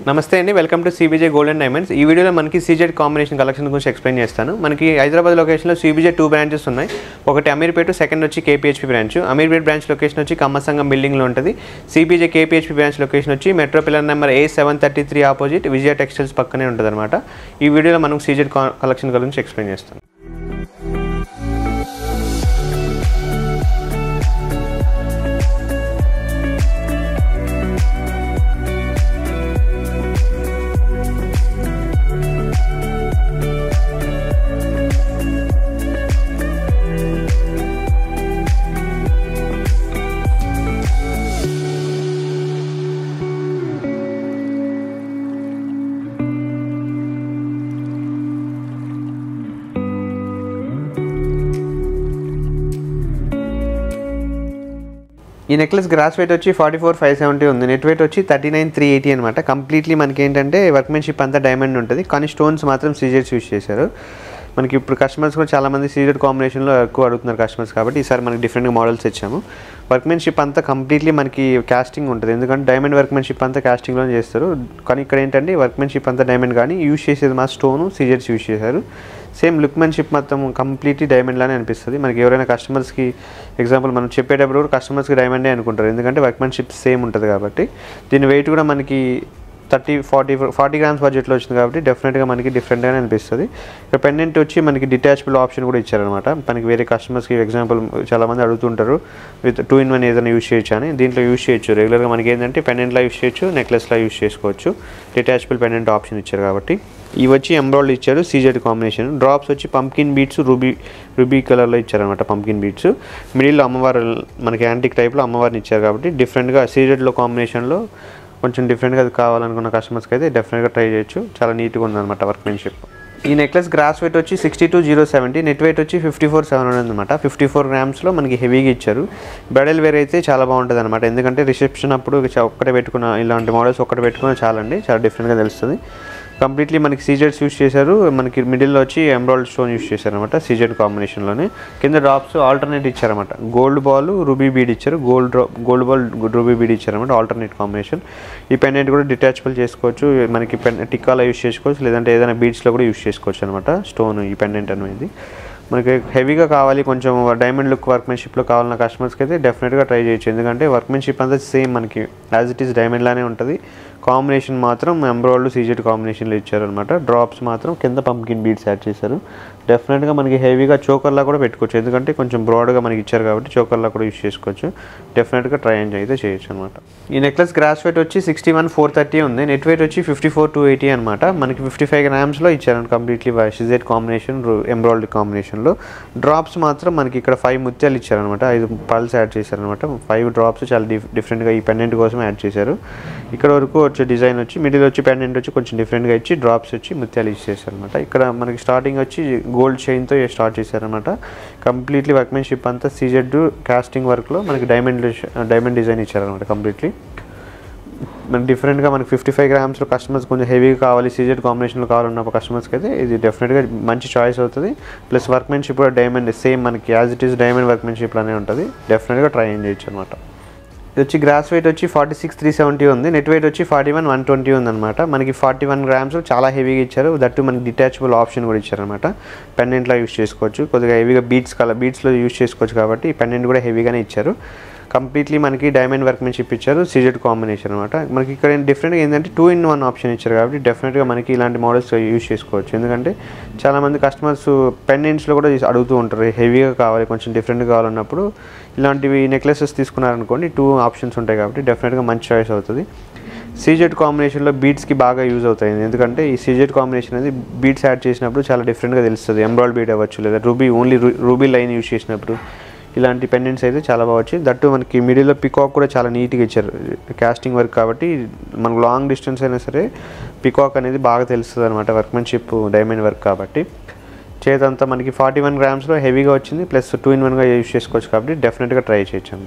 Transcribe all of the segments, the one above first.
నమస్తే అండి welcome to CBJ gold and diamonds ఈ వీడియోలో మనకి సీజెడ్ కాంబినేషన్ కలెక్షన్ గురించి ఎక్స్ప్లెయిన్ చేస్తాను మనకి హైదరాబాద్ లొకేషన్లో సిబిజే టూ బ్రాంచెస్ ఉన్నాయి ఒకటి అమీర్పేట సెకండ్ వచ్చి KPHP branch Ameerpet branch location వచ్చి కమ్మసంగం బిల్డింగ్లో ఉంటుంది సిబిజే కేపీహెచ్పీ బ్రాంచ్ లొకేషన్ వచ్చి metro pillar number A seven thirty three opposite Vijaya textiles పక్కనే ఉంటుంది అనమాట ఈ వీడియోలో మనం సీజెడ్ కలెక్షన్ గురించి ఎక్స్ప్లెయిన్ చేస్తాం ఈ నెక్లెస్ గ్రాస్ వెయిట్ వచ్చి ఫార్టీ ఫోర్ ఫైవ్ సెవెంటీ ఉంది నెట్ వెయిట్ వచ్చి థర్టీ నైన్ త్రీ ఎయిటీ అనమాట కంప్లీట్లీ మనకి ఏంటంటే వర్క్మెన్షిప్ అంతా డైమండ్ ఉంటుంది కానీ స్టోన్స్ మాత్రం సీజర్స్ యూస్ చేశారు మనకి ఇప్పుడు కస్టమర్స్ కూడా చాలామంది సీజర్ కాంబినేషన్లో ఎక్కువ అడుగుతున్నారు కస్టమర్స్ కాబట్టి ఈసారి మనకి డిఫరెంట్గా మోడల్స్ ఇచ్చాము వర్క్మెన్షిప్ అంతా కంప్లీట్లీ మనకి కాస్టింగ్ ఉంటుంది ఎందుకంటే డైమండ్ వర్క్మెన్షిప్ అంతా కాస్టింగ్లోనే చేస్తారు కానీ ఇక్కడ ఏంటంటే వర్క్మెన్షిప్ అంతా డైమండ్ కానీ యూస్ చేసేది మా స్టోను సీజర్స్ యూస్ చేశారు సేమ్ లుక్మెన్షిప్ మొత్తం కంప్లీట్లీ డైమండ్ లానే అనిపిస్తుంది మనకి ఎవరైనా కస్టమర్స్కి ఎగ్జాంపుల్ మనం చెప్పేటప్పుడు కూడా కస్టమర్స్కి డైమండే అనుకుంటారు ఎందుకంటే వర్క్మెన్షిప్ సేమ్ ఉంటుంది కాబట్టి దీని వెయిట్ కూడా మనకి థర్టీ ఫార్టీ ఫార్టీ గ్రామ్స్ బడ్జెట్లో వచ్చింది కాబట్టి డెఫినెట్గా మనకి డిఫరెంట్గానే అనిపిస్తుంది ఇక్కడ పెండెంట్ వచ్చి మనకి డిటాచబుల్ ఆప్షన్ కూడా ఇచ్చారనమాట మనకి వేరే కస్టమర్స్కి ఎగ్జాంపుల్ చాలామంది అడుగుతుంటారు విత్ టూ ఇన్ వన్ ఏదైనా యూస్ చేయొచ్చు అని దీంట్లో యూస్ చేయొచ్చు రెగ్యులర్గా మనకి ఏంటంటే పెండెంట్లో యూస్ చేయొచ్చు నెక్లెస్లో యూస్ చేసుకోవచ్చు డిటాచబుల్ పెండెంట్ ఆప్షన్ ఇచ్చారు కాబట్టి ఇవి వచ్చి ఎంబ్రాయిడ్ ఇచ్చారు సీజెడ్ కాంబినేషన్ డ్రాప్స్ వచ్చి పంకిన్ బీట్స్ రూబీ రూబీ కలర్లో ఇచ్చారనమాట పంకిన్ బీట్స్ మిడిల్లో అమ్మవారు మనకి యాంటిక్ టైప్లో అమ్మవారిని ఇచ్చారు కాబట్టి డిఫరెంట్గా సీజెడ్లో కాంబినేషన్లో కొంచెం డిఫరెంట్గా అది కావాలనుకున్న కస్టమర్స్కి అయితే డెఫినెట్గా ట్రై చేయొచ్చు చాలా నీట్గా ఉందన్నమాట వర్క్మెన్షిప్ ఈ నెక్లెస్ గ్రాస్ వెయిట్ వచ్చి sixty two zero seventy net weight వచ్చి ఫిఫ్టీ ఫోర్ సెవెన్ హండ్రెడ్ అనమాట ఫిఫ్టీ ఫోర్ గ్రామ్స్లో మనకి హెవీగా ఇచ్చారు బ్రైడల్ వేర్ అయితే చాలా బాగుంటుంది అనమాట ఎందుకంటే రిసెప్షన్ అప్పుడు చ- ఒక్కటే పెట్టుకున్న ఇలాంటి మోడల్స్ ఒక్కటే పెట్టుకున్న చాలండి చాలా డిఫరెంట్గా తెలుస్తుంది కంప్లీట్లీ మనకి సీజెడ్స్ యూస్ చేశారు మనకి మిడిల్లో వచ్చి ఎంబ్రాయిడ్ స్టోన్ యూస్ చేశారు అనమాట సీజెడ్ కాంబినేషన్లోనే కింద డ్రాప్స్ ఆల్టర్నేట్ ఇచ్చారన్నమాట గోల్డ్ బాల్ రూబీ బీడ్ ఇచ్చారు gold drop gold ball ruby bead ఇచ్చారన్నమాట ఆల్టర్నేట్ కాంబినేషన్ ఈ పెండెంట్ కూడా డిటాచబుల్ చేసుకోవచ్చు మనకి పెన్ టిక్కాలో యూస్ చేసుకోవచ్చు లేదంటే ఏదైనా బీడ్స్లో కూడా యూస్ చేసుకోవచ్చు అనమాట స్టోన్ ఈ పెండెంట్ అనేది మనకి హెవీగా కావాలి కొంచెం డైమండ్ లుక్ వర్క్మెన్షిప్లో కావాలన్న కస్టమర్స్కి అయితే డెఫినెట్గా ట్రై చేయొచ్చు ఎందుకంటే వర్క్మెన్షిప్ అంతా సేమ్ మనకి యాజ్ ఇట్ ఈస్ డైమండ్ లానే ఉంటుంది కాంబినేషన్ మాత్రం ఎంబ్రాయిడ్ సీజెడ్ కాంబినేషన్లో ఇచ్చారనమాట డ్రాప్స్ మాత్రం కింద పంకిన్ బీడ్స్ యాడ్ చేశారు డెఫినెట్గా మనకి హెవీగా చోకర్లా కూడా పెట్టుకోవచ్చు ఎందుకంటే కొంచెం బ్రాడ్గా మనకి ఇచ్చారు కాబట్టి చోకర్లా కూడా యూస్ చేసుకోవచ్చు డెఫినెట్గా ట్రై అండ్ అయితే చేయొచ్చు అనమాట ఈ నెక్లెస్ గ్రాస్ వెయిట్ వచ్చి సిక్స్టీ వన్ ఫోర్ థర్టీ ఉంది నెట్ వెయిట్ వచ్చి ఫిఫ్టీ ఫోర్ టూ ఎయిటీ అనమాట మనకి ఫిఫ్టీ ఫైవ్ గ్రామ్స్లో ఇచ్చారు కంప్లీట్లీ సిజెడ్ కాంబినేషన్ ఎంబ్రాయిడ్ కాంబినేషన్లో డ్రాప్స్ మాత్రం మనకి ఇక్కడ ఫైవ్ ముత్యాలు ఇచ్చారనమాట ఐదు పల్స్ యాడ్ చేశారనమాట ఫైవ్ డ్రాప్స్ చాలా డిఫ్ డిఫరెంట్గా ఈ పెండెంట్ కోసం యాడ్ చేశారు ఇక్కడ వరకు వచ్చే డిజైన్ వచ్చి మిడిల్ వచ్చి పెండెంట్ వచ్చి కొంచెం డిఫరెంట్గా ఇచ్చి డ్రాప్స్ వచ్చి ముత్యాలు ఇచ్చేసారనమాట ఇక్కడ మనకి స్టార్టింగ్ వచ్చి గోల్డ్ చైన్తో స్టార్ట్ చేశారనమాట కంప్లీట్లీ వర్క్మెన్షిప్ అంతా సీజెడ్ కాస్టింగ్ వర్క్లో మనకి డైమండ్ డైమండ్ డిజైన్ ఇచ్చారనమాట కంప్లీట్లీ మనకి డిఫరెంట్గా మనకి ఫిఫ్టీ ఫైవ్ గ్రామ్స్లో కస్టమర్స్ కొంచెం హెవీగా కావాలి సీజెడ్ కాంబినేషన్లో కావాలన్న కస్టమర్స్కి అయితే ఇది డెఫినెట్గా మంచి చాయిస్ అవుతుంది ప్లస్ వర్క్మెన్షిప్ కూడా డైమండ్ సేమ్ మనకి as it is diamond workmanship లానే ఉంటుంది డెఫినెట్గా ట్రై చేయండి చేయొచ్చు అనమాట ఇది వచ్చి గ్రాస్ వెయిట్ వచ్చి ఫార్టీ సిక్స్ త్రీ సెవెంటీ ఉంది నెట్ వెయిట్ వచ్చి ఫార్టీ వన్ వన్ ట్వంటీ ఉందన్నమాట మనకి ఫార్టీ వన్ గ్రామ్స్ చాలా హెవీగా ఇచ్చారు దట్టు మనకి డిటాచబుల్ ఆప్షన్ కూడా ఇచ్చారనమాట పెండెంట్లో యూస్ చేసుకోవచ్చు కొద్దిగా హెవీగా బీట్స్ కల బీట్స్లో యూస్ చేసుకోవచ్చు కాబట్టి ఈ పెండెంట్ కూడా హెవీగానే ఇచ్చారు కంప్లీట్లీ మనకి డైమండ్ వర్క్మెన్షిప్ ఇచ్చారు సీజెడ్ కాంబినేషన్ అనమాట మనకి ఇక్కడ డిఫరెంట్గా ఏంటంటే టూ ఇన్ వన్ ఆప్షన్ ఇచ్చారు కాబట్టి డెఫినెట్గా మనకి ఇలాంటి మోడల్స్ యూస్ చేసుకోవచ్చు ఎందుకంటే చాలామంది కస్టమర్స్ పెండెంట్స్లో కూడా అడుగుతూ ఉంటారు హెవీగా కావాలి కొంచెం డిఫరెంట్గా కావాలన్నప్పుడు ఇలాంటివి నెక్లెసెస్ తీసుకున్నారనుకోండి టూ ఆప్షన్స్ ఉంటాయి కాబట్టి డెఫినెట్గా మంచి చాయిస్ అవుతుంది సీజెడ్ కాంబినేషన్లో బీట్స్కి బాగా యూజ్ అవుతాయి ఎందుకంటే ఈ సీజెడ్ కాంబినేషన్ అనేది బీట్స్ యాడ్ చేసినప్పుడు చాలా డిఫరెంట్గా తెలుస్తుంది ఎంబ్రాయిడ్ బీట్ అవ్వచ్చు లేదా ruby only ruby line use చేసినప్పుడు ఇలాంటి పెండెంట్స్ అయితే చాలా బాగా వచ్చాయి దట్టు మనకి మిడిల్లో పికాక్ కూడా చాలా నీట్గా ఇచ్చారు కాస్టింగ్ వర్క్ కాబట్టి మనకు లాంగ్ డిస్టెన్స్ అయినా సరే పికాక్ అనేది బాగా తెలుస్తుంది అనమాట వర్క్మెన్షిప్ డైమండ్ వర్క్ కాబట్టి చేతంతా మనకి ఫార్టీ వన్ గ్రామ్స్లో హెవీగా వచ్చింది ప్లస్ టూ ఇన్ వన్గా యూస్ చేసుకోవచ్చు కాబట్టి డెఫినెట్గా ట్రై చేయొచ్చు అనమాట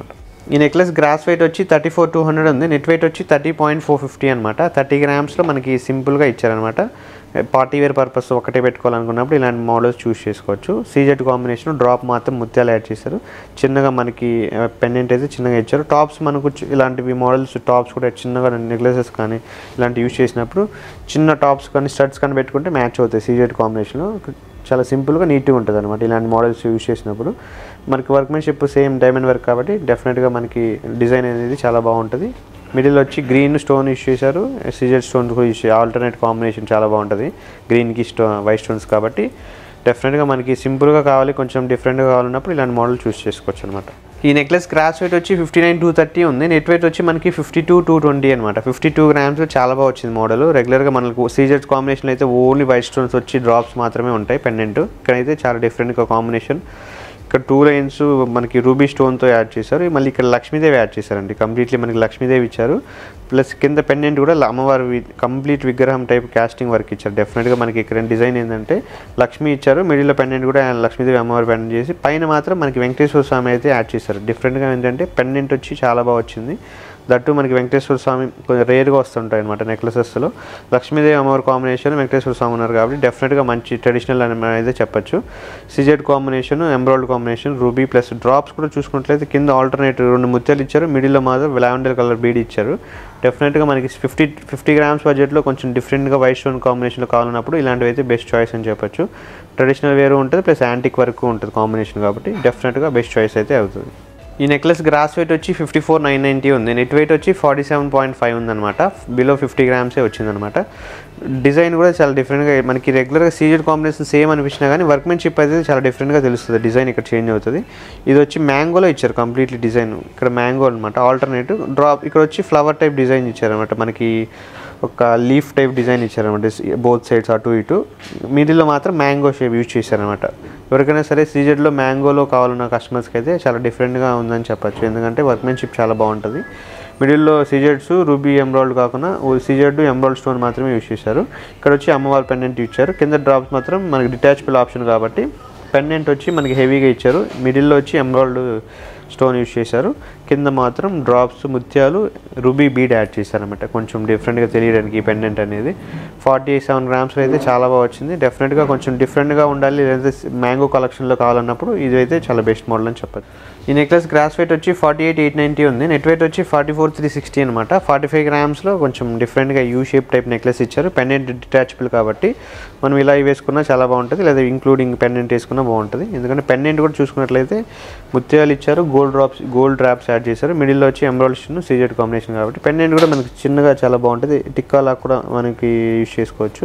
ఈ నెక్లెస్ గ్రాస్ వెయిట్ వచ్చి థర్టీ ఫోర్ టూ హండ్రెడ్ ఉంది నెట్ వెయిట్ వచ్చి థర్టీ పాయింట్ ఫోర్ ఫిఫ్టీ అనమాట థర్టీ గ్రామ్స్లో మనకి సింపుల్గా ఇచ్చారనమాట పార్టీ వేర్ పర్పస్ ఒకటే పెట్టుకోవాలనుకున్నప్పుడు ఇలాంటి మోడల్స్ చూస్ చేసుకోవచ్చు సీజెట్ కాంబినేషన్ డ్రాప్ మాత్రం ముత్యాలు యాడ్ చేశారు చిన్నగా మనకి పెండెంట్ అయితే చిన్నగా ఇచ్చారు టాప్స్ మనకు చి- ఇలాంటివి మోడల్స్ టాప్స్ కూడా చిన్నగా నెక్లెసెస్ కానీ ఇలాంటివి యూస్ చేసినప్పుడు చిన్న టాప్స్ కానీ స్టడ్స్ కానీ పెట్టుకుంటే మ్యాచ్ అవుతాయి సీజెట్ కాంబినేషన్లో చాలా సింపుల్గా నీట్గా ఉంటుంది అనమాట ఇలాంటి మోడల్స్ యూస్ చేసినప్పుడు మనకి వర్క్మెన్షిప్ సేమ్ డైమండ్ వర్క్ కాబట్టి డెఫినెట్గా మనకి డిజైన్ అనేది చాలా బాగుంటుంది మిడిల్ వచ్చి గ్రీన్ స్టోన్ యూస్ చేశారు సిజర్ స్టోన్ కూడా యూస్ ఆల్టర్నేట్ కాంబినేషన్ చాలా బాగుంటుంది గ్రీన్కి స్టో వైట్ స్టోన్స్ కాబట్టి డెఫినెట్గా మనకి సింపుల్గా కావాలి కొంచెం డిఫరెంట్గా కావాలన్నప్పుడు ఇలాంటి మోడల్ చూస్ చేసుకోవచ్చు అనమాట ఈ నెక్లెస్ గ్రాస్ వెయిట్ వచ్చి ఫిఫ్టీ నైన్ టూ థర్టీ ఉంది నెట్ వెయిట్ వచ్చి మనకి ఫిఫ్టీ టూ టూ ట్వంటీ అనమాట ఫిఫ్టీ టూ గ్రామ్స్ చాలా బాగా వచ్చింది మోడల్ రెగ్యులర్గా మనకు సీజర్స్ కాంబినేషన్ అయితే ఓన్లీ వైట్ స్టోన్స్ వచ్చి డ్రాప్స్ మాత్రమే ఉంటాయి పెండెంట్ ఇక్కడైతే చాలా డిఫరెంట్గా కాంబినేషన్ ఇక్కడ టూ లైన్స్ మనకి రూబీ స్టోన్తో యాడ్ చేశారు మళ్ళీ ఇక్కడ లక్ష్మీదేవి యాడ్ చేశారండి కంప్లీట్లీ మనకి లక్ష్మీదేవి ఇచ్చారు ప్లస్ కింద పెండెంట్ కూడా అమ్మవారి వి- కంప్లీట్ విగ్రహం టైప్ కాస్టింగ్ వర్క్ ఇచ్చారు డెఫినెట్గా మనకి ఇక్కడ డిజైన్ ఏంటంటే లక్ష్మీ ఇచ్చారు మిడిల్లో పెండెంట్ కూడా లక్ష్మీదేవి అమ్మవారి పెండెంట్ చేసి పైన మాత్రం మనకి వెంకటేశ్వర స్వామి అయితే యాడ్ చేశారు డిఫరెంట్గా ఏంటంటే పెండెంట్ వచ్చి చాలా బాగా వచ్చింది దట్టు మనకి వెంకటేశ్వర స్వామి కొంచెం రేర్గా వస్తుంటాయి అనమాట నెక్లెసెస్లో లక్ష్మీదేవి అమ్మవారి కాంబినేషన్ వెంకటేశ్వర స్వామి ఉన్నారు కాబట్టి డెఫినెట్గా మంచి ట్రెడిషనల్ అని మనం అయితే చెప్పొచ్చు CZ combination embroidery combination ruby plus drops కూడా చూసుకున్నట్లయితే కింద ఆల్టర్నేట్ రెండు ముత్యాలు ఇచ్చారు మిడిల్లో మాత్రం లావెండర్ కలర్ బీడ్ ఇచ్చారు డెఫినెట్గా మనకి ఫిఫ్టీ ఫిఫ్టీ గ్రామ్స్ బడ్జెట్లో కొంచెం డిఫరెంట్గా వైట్ స్టోన్ కాంబినేషన్లో కావాలన్నప్పుడు ఇలాంటివి అయితే బెస్ట్ చాయిస్ అని చెప్పొచ్చు ట్రెడిషనల్ వేరు ఉంటుంది ప్లస్ యాంటిక్ వర్క్ ఉంటుంది కాంబినేషన్ కాబట్టి డెఫినెట్గా బెస్ట్ చాయిస్ అయితే అవుతుంది ఈ నెక్లెస్ గ్రాస్ వెయిట్ వచ్చి ఫిఫ్టీ ఫోర్ నైన్ నైంటీ ఉంది నెట్ వెయిట్ వచ్చి ఫార్టీ సెవెన్ పాయింట్ ఫైవ్ ఉందన్నమాట బిలో ఫిఫ్టీ గ్రామ్సే వచ్చిందనమాట డిజైన్ కూడా చాలా డిఫరెంట్గా మనకి రెగ్యులర్గా సీజెడ్ కాంబినేషన్ సేమ్ అనిపించినా కానీ వర్క్మెన్షిప్ అయితే చాలా డిఫరెంట్గా తెలుస్తుంది డిజైన్ ఇక్కడ చేంజ్ అవుతుంది ఇది వచ్చి మ్యాంగోలో ఇచ్చారు కంప్లీట్లీ డిజైన్ ఇక్కడ మ్యాంగో అనమాట ఆల్టర్నేట్ డ్రాప్ ఇక్కడ వచ్చి ఫ్లవర్ టైప్ డిజైన్ ఇచ్చారనమాట మనకి ఒక లీఫ్ టైప్ డిజైన్ ఇచ్చారనమాట బోత్ సైడ్స్ అటు ఇటు మిడిల్లో మాత్రం మ్యాంగో షేప్ యూజ్ చేశారనమాట ఎవరికైనా సరే సీజెడ్లో మ్యాంగోలో కావాలన్న కస్టమర్స్కి అయితే చాలా డిఫరెంట్గా ఉందని చెప్పొచ్చు ఎందుకంటే వర్క్మెన్షిప్ చాలా బాగుంటుంది మిడిల్లో సీజెడ్స్ రూబీ ఎంబ్రాయిడ్ కాకుండా సీజెడ్ ఎంబ్రాయిడ్ స్టోన్ మాత్రమే యూజ్ చేశారు ఇక్కడ వచ్చి అమ్మవారి పెండెంట్ ఇచ్చారు కింద డ్రాప్స్ మాత్రం మనకి డిటాచబుల్ ఆప్షన్ కాబట్టి పెండెంట్ వచ్చి మనకి హెవీగా ఇచ్చారు మిడిల్లో వచ్చి ఎంబ్రాయిడ్ స్టోన్ యూజ్ చేశారు కింద మాత్రం డ్రాప్స్ ముత్యాలు రూబీ బీడ్ యాడ్ చేశారనమాట కొంచెం డిఫరెంట్గా తెలియడానికి ఈ పెండెంట్ అనేది ఫార్టీ సెవెన్ గ్రామ్స్లో అయితే చాలా బాగా వచ్చింది డెఫినెట్గా కొంచెం డిఫరెంట్గా ఉండాలి లేదా మ్యాంగో కలెక్షన్లో కావాలన్నప్పుడు ఇది అయితే చాలా బెస్ట్ మోడల్ అని చెప్పచ్చు ఈ నెక్లెస్ గ్రాస్ వెయిట్ వచ్చి ఫార్టీ ఎయిట్ ఎయిట్ నైంటీ ఉంది నెట్ వెయిట్ వచ్చి ఫార్టీ ఫోర్ త్రీ సిక్స్టీ అనమాట ఫార్టీ ఫైవ్ గ్రామ్స్లో కొంచెం డిఫరెంట్గా యూ షేప్ టైప్ నెక్లెస్ ఇచ్చారు పెండెంట్ డిటాచబుల్ కాబట్టి మనం ఇలా వేసుకున్నా చాలా బాగుంటుంది లేదా ఇంక్లూడింగ్ పెండెంట్ వేసుకున్నా బాగుంటుంది ఎందుకంటే పెండెంట్ కూడా చూసుకున్నట్లయితే ముత్యాలు ఇచ్చారు gold drops gold drops add చేశారు మిడిల్లో వచ్చి ఎంబ్రాయిడరీ సీజెడ్ కాంబినేషన్ కాబట్టి పెండెంట్ కూడా మనకి చిన్నగా చాలా బాగుంటుంది టిక్కాలా కూడా మనకి యూజ్ చేసుకోవచ్చు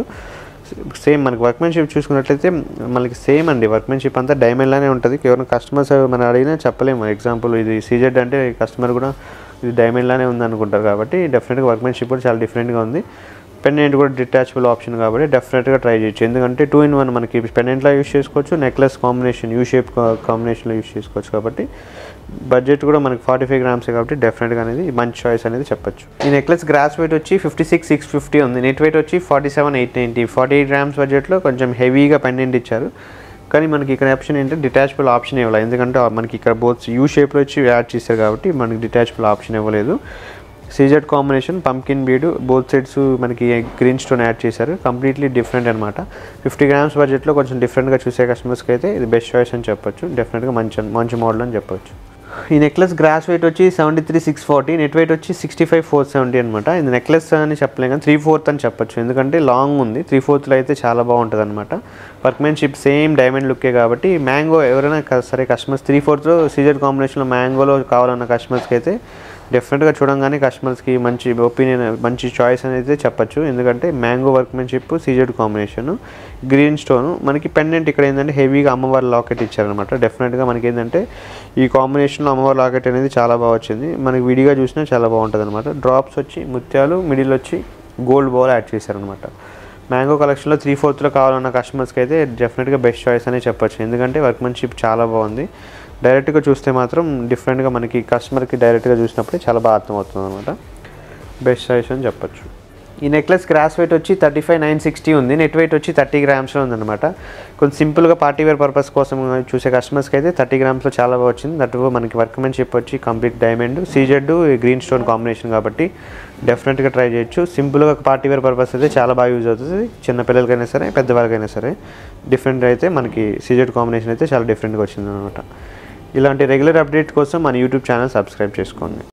సేమ్ మనకి వర్క్మెన్షిప్ చూసుకున్నట్లయితే మనకి సేమ్ అండి వర్క్మెన్షిప్ అంతా డైమండ్ లానే ఉంటుంది ఎవరైనా కస్టమర్స్ మనం అడిగినా చెప్పలేము ఎగ్జాంపుల్ ఇది సీజెడ్ అంటే కస్టమర్ కూడా ఇది డైమండ్ లానే ఉంది అనుకుంటారు కాబట్టి డెఫినెట్గా వర్క్మెన్షిప్ కూడా చాలా డిఫరెంట్గా ఉంది పెండెంట్ కూడా డిటాచబుల్ ఆప్షన్ కాబట్టి డెఫినెట్గా ట్రై చేయొచ్చు ఎందుకంటే టూ ఇన్ వన్ మనకి పెండెంట్లో యూస్ చేసుకోవచ్చు నెక్లెస్ కాంబినేషన్ యూ షేప్ కాంబినేషన్లో యూస్ చేసుకోవచ్చు కాబట్టి బడ్జెట్ కూడా మనకి ఫార్టీ ఫైవ్ గ్రామ్స్ కాబట్టి డెఫినెట్గా అనేది మంచి చాయిస్ అనేది చెప్పొచ్చు ఈ నెక్లెస్ గ్రాస్ వెయిట్ వచ్చి ఫిఫ్టీ సిక్స్ సిక్స్ ఫిఫ్టీ ఉంది నెట్ వెయిట్ వచ్చి forty seven eight ninety forty eight grams బడ్జెట్లో కొంచెం హెవీగా పెండెంట్ ఇచ్చారు కానీ మనకి ఇక్కడ ఆప్షన్ ఏంటంటే డిటాచబుల్ ఆప్షన్ ఇవ్వాలి ఎందుకంటే మనకి ఇక్కడ బోత్ యూ షేప్లో వచ్చి యాడ్ చేశారు కాబట్టి మనకి డిటాచబుల్ ఆప్షన్ ఇవ్వలేదు CZ combination pumpkin bead both sides మనకి గ్రీన్ స్టోన్ యాడ్ చేశారు కంప్లీట్లీ డిఫరెంట్ అనమాట ఫిఫ్టీ గ్రామ్స్ బడ్జెట్లో కొంచెం డిఫరెంట్గా చూసే కస్టమర్స్కి అయితే ఇది బెస్ట్ చాయిస్ అని చెప్పొచ్చు డెఫినెట్గా మంచి మంచి మోడల్ అని చెప్పొచ్చు ఈ నెక్లెస్ గ్రాస్ వెయిట్ వచ్చి seventy three six forty net weight వచ్చి సిక్స్టీ ఫైవ్ ఫోర్ సెవెంటీ అనమాట ఇది నెక్లెస్ అని చెప్పలేం కానీ త్రీ ఫోర్త్ అని చెప్పొచ్చు ఎందుకంటే లాంగ్ ఉంది త్రీ ఫోర్త్లో అయితే చాలా బాగుంటుంది అనమాట వర్క్మెన్షిప్ సేమ్ డైమండ్ లుక్కే కాబట్టి మ్యాంగో ఎవరైనా క- సరే కస్టమర్స్ త్రీ ఫోర్త్లో సీజర్ కాంబినేషన్లో మ్యాంగోలో కావాలన్న కస్టమర్స్కి అయితే డెఫినెట్గా చూడంగానే కస్టమర్స్కి మంచి ఒపీనియన్ మంచి చాయిస్ అనేది చెప్పొచ్చు ఎందుకంటే mango workmanship CZ combination green stone మనకి పెండెంట్ ఇక్కడ ఏంటంటే హెవీగా అమ్మవారి లాకెట్ ఇచ్చారనమాట డెఫినెట్గా మనకి ఏంటంటే ఈ కాంబినేషన్లో అమ్మవారి లాకెట్ అనేది చాలా బాగా వచ్చింది మనకి విడిగా చూసినా చాలా బాగుంటుంది అనమాట డ్రాప్స్ వచ్చి ముత్యాలు మిడిల్ వచ్చి గోల్డ్ బౌల్ యాడ్ చేశారనమాట మ్యాంగో కలెక్షన్లో త్రీ ఫోర్త్లో కావాలన్న కస్టమర్స్కి అయితే డెఫినెట్గా బెస్ట్ చాయిస్ అనే చెప్పొచ్చు ఎందుకంటే వర్క్మెన్షిప్ చాలా బాగుంది డైరెక్ట్గా చూస్తే మాత్రం డిఫరెంట్గా మనకి కస్టమర్కి డైరెక్ట్గా చూసినప్పుడే చాలా బాగా అర్థమవుతుంది అనమాట బెస్ట్ చాయిస్ అని చెప్పొచ్చు ఈ నెక్లెస్ గ్రాస్ వెయిట్ వచ్చి థర్టీ ఫైవ్ నైన్ సిక్స్టీ ఉంది నెట్ వెయిట్ వచ్చి థర్టీ గ్రామ్స్లో ఉందన్నమాట కొంచెం సింపుల్గా పార్టీ వేర్ పర్పస్ కోసం చూసే కస్టమర్స్కి అయితే థర్టీ గ్రామ్స్లో చాలా బాగా వచ్చింది దట్ మనకి వర్క్మెన్షిప్ వచ్చి complete diamond CZ green stone combination కాబట్టి డెఫినెట్గా ట్రై చేయొచ్చు సింపుల్గా పార్టీ వేర్ పర్పస్ అయితే చాలా బాగా యూజ్ అవుతుంది చిన్న పిల్లలకైనా సరే పెద్దవాళ్ళకైనా సరే డిఫరెంట్ అయితే మనకి సీజెడ్ కాంబినేషన్ అయితే చాలా డిఫరెంట్గా వచ్చింది అనమాట ఇలాంటి రెగ్యులర్ అప్డేట్ కోసం మన యూట్యూబ్ ఛానల్ సబ్స్క్రైబ్ చేసుకోండి